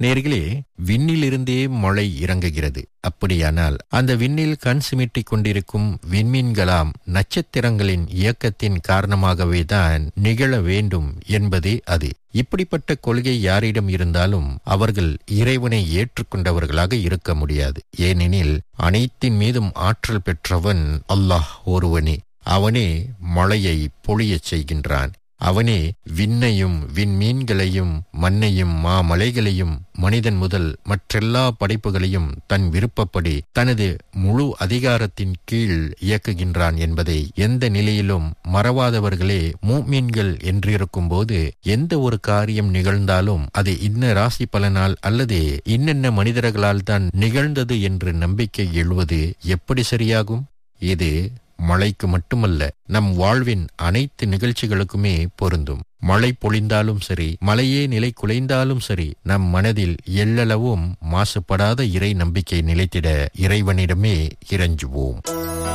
நேர்களே விண்ணிலிருந்தே மழை இறங்குகிறது அப்படியானால் அந்த விண்ணில் கண் சிமிட்டிக் கொண்டிருக்கும் விண்மீன்களாம் நட்சத்திரங்களின் இயக்கத்தின் காரணமாகவே தான் நிகழ வேண்டும் என்பதே அது இப்படிப்பட்ட கொள்கை யாரிடம் இருந்தாலும் அவர்கள் இறைவனை ஏற்றுக்கொண்டவர்களாக இருக்க முடியாது ஏனெனில் அனைத்தின் மீதும் ஆற்றல் பெற்றவன் அல்லாஹ் ஒருவனே அவனே மழையை பொழியச் செய்கின்றான் அவனே விண்ணையும் விண்மீன்களையும் மண்ணையும் மாமலைகளையும் மனிதன் முதல் மற்றெல்லா படைப்புகளையும் தன் விருப்பப்படி தனது முழு அதிகாரத்தின் கீழ் இயக்குகின்றான் என்பதை எந்த நிலையிலும் மறவாதவர்களே மூமீன்கள் என்றிருக்கும் போது எந்த ஒரு காரியம் நிகழ்ந்தாலும் அது இன்ன ராசி பலனால் அல்லது இன்னென்ன மனிதர்களால் தான் நிகழ்ந்தது என்று நம்பிக்கை எழுவது எப்படி சரியாகும் இது மழைக்கு மட்டுமல்ல நம் வாழ்வின் அனைத்து நிகழ்ச்சிகளுக்குமே பொருந்தும் மழை பொழிந்தாலும் சரி மலையே நிலை குலைந்தாலும் சரி நம் மனதில் எள்ளளவும் மாசுபடாத இறை நம்பிக்கை நிலைத்திட இறைவனிடமே இறைஞ்சுவோம்